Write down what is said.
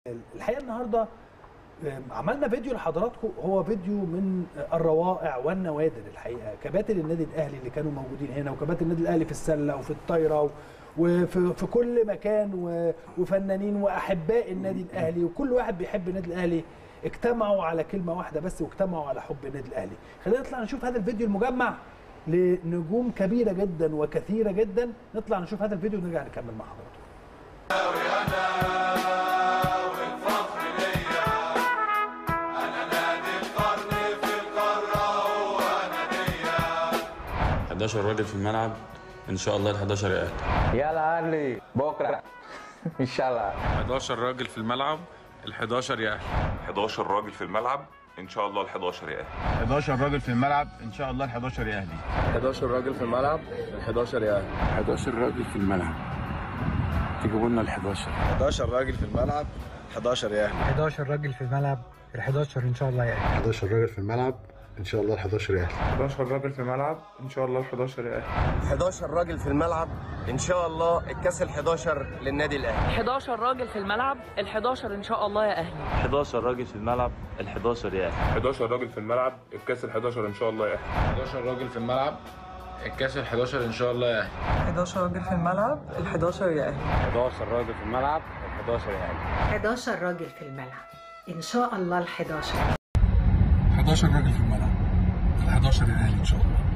الحقيقه النهارده عملنا فيديو لحضراتكم هو فيديو من الروائع والنوادر الحقيقه كباتن النادي الاهلي اللي كانوا موجودين هنا وكباتن النادي الاهلي في السله وفي الطايره وفي في كل مكان وفنانين واحباء النادي الاهلي وكل واحد بيحب النادي الاهلي اجتمعوا على كلمه واحده بس واجتمعوا على حب النادي الاهلي خلينا نطلع نشوف هذا الفيديو المجمع لنجوم كبيره جدا وكثيره جدا نطلع نشوف هذا الفيديو ونرجع نكمل مع حضراتكم 11 راجل في الملعب ان شاء الله ال 11 يا اهلي يلا اهلي بكره ان شاء الله 11 راجل في الملعب ال 11 يا اهلي 11 راجل في الملعب ان شاء الله ال 11 يا اهلي 11 راجل في الملعب ان شاء الله ال 11 يا اهلي 11 راجل في الملعب ال 11 يا اهلي 11 راجل في الملعب تجيبوا لنا ال 11 11 راجل في الملعب 11 يا اهلي 11 راجل في الملعب ال 11 ان شاء الله يا اهلي 11 راجل في الملعب ان شاء الله ال 11 يا اهلي 11 راجل في الملعب ان شاء الله ال 11 يا اهلي 11 راجل في الملعب ان شاء الله الكاس ال 11 للنادي الاهلي 11 راجل في الملعب ال 11 ان شاء الله يا اهلي 11 راجل في الملعب ال 11 يا اهلي 11 راجل في الملعب الكاس ال 11 ان شاء الله يا اهلي 11 راجل في الملعب الكاس ال 11 ان شاء الله يا اهلي 11 راجل في الملعب ال 11 يا اهلي 11 راجل في الملعب ال 11 يا اهلي 11 راجل في الملعب ان شاء الله ال 11 11 راجل في الملعب ال 11 يا اهلي ان شاء الله